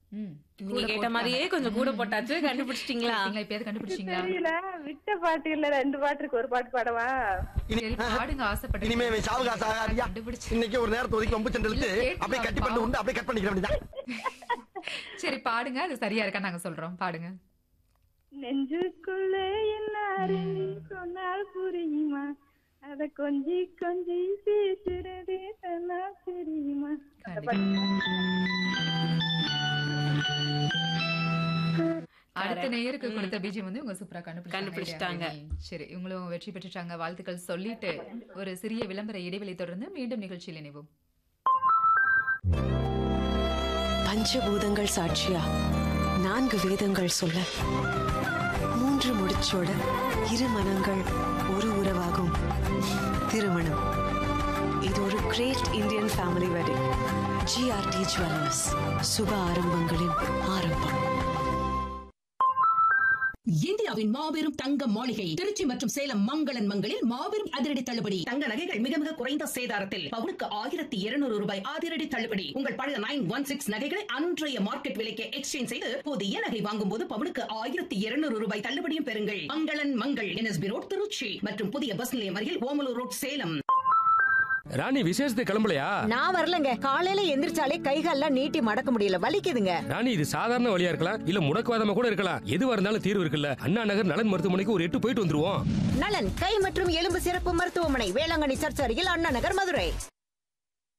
ம். நீங்க கூட கேட்ட போட்டாங்க. மாதிரியே கொஞ்சம் கூட போட்டாச்சு கண்டுபிடிச்சிட்டீங்களா நீங்களா இப்பயாவது கண்டுபிடிச்சீங்களா தெரியல விட்ட பாட்டு இல்ல ரெண்டு பாட்டுக்கு ஒரு பாட்டு பாடவா சரி பாடுங்க ஆசைப்பட்டு இனிமே இவன் சாவுகாசு ஆகாதியா கண்டுபிடிச்சு இன்னைக்கு ஒரு நேரத்தை ஒதுக்கி வம்பு சென்றெழுத்து இல்ல, கேட்டு அப்படியே கட்டி பாவம். பண்ணி உண்டு அப்படியே கட் பண்ணிக்கிற வேண்டியதான் சரி பாடுங்க அது சரியா இருக்கா நாங்க சொல்றோம் பாடுங்க நெஞ்சுக்குள்ளே என்ன சொன்னால் புரியுமா அத கொஞ்சி கொஞ்சி பேசுறது சொன்னா தெரியுமா அந்த பாட்டு. அடுத்த நேயருக்கு கொடுத்த பீஜம் வந்து உங்க சூப்பரா கண்டுபிடிச்சிட்டாங்க. கண்டுபிடிச்சிட்டாங்க சரி உங்களும் வெற்றி பெற்றுட்டாங்க வாழ்த்துக்கள் சொல்லிட்டு ஒரு சிறிய விளம்பர இடைவெளி தொடர்ந்து மீண்டும் நிகழ்ச்சியில் இணைவோம் பஞ்சபூதங்கள் சாட்சியா நான்கு வேதங்கள் சொல்ல மூன்று முடிச்சோட இரு மனங்கள் ஒரு உறவாகும் திருமணம் இது ஒரு great Indian family wedding GRT jewellers சுப ஆரம்பங்களின் ஆரம்பம் இந்தியாவின் மாபெரும் தங்க மாளிகை திருச்சி மற்றும் சேலம் மங்களன் மங்களில் மாபெரும் அதிரடி தள்ளுபடி தங்க நகைகள் மிக மிக குறைந்த சேதாரத்தில் பவுனுக்கு ஆயிரத்தி இருநூறு ரூபாய் அதிரடி தள்ளுபடி உங்கள் பழைய நைன் ஒன் சிக்ஸ் நகைகளை அன்றைய மார்க்கெட் விலைக்கு எக்ஸ்சேஞ்ச் செய்து புதிய நகை வாங்கும் போது பவுனுக்கு ஆயிரத்தி இருநூறு ரூபாய் தள்ளுபடியும் பெறுங்கள் மங்களன் மங்கள் என்எஸ்பி ரோட் திருச்சி மற்றும் புதிய பஸ் நிலையம் அருகில் ஓமலூர் ரோட் சேலம் ராணி விசேஷத்துக்கு கிளம்பலையா நான் வரலங்க காலையில எந்திரிச்சாலே கைகால்லாம் நீட்டி மடக்க முடியல வலிக்குதுங்க ராணி இது சாதாரண வழியா இருக்கலாம் இல்ல முடக்குவாதமா கூட இருக்கலாம் எதுவா இருந்தாலும் தீர்வு இருக்குல்ல அண்ணா நகர் நலன் மருத்துவமனைக்கு ஒரு எட்டு போயிட்டு வந்துருவோம் நலன் கை மற்றும் எலும்பு சிறப்பு மருத்துவமனை வேளாங்கண்ணி சர்ச் அருகில் அண்ணா நகர் மதுரை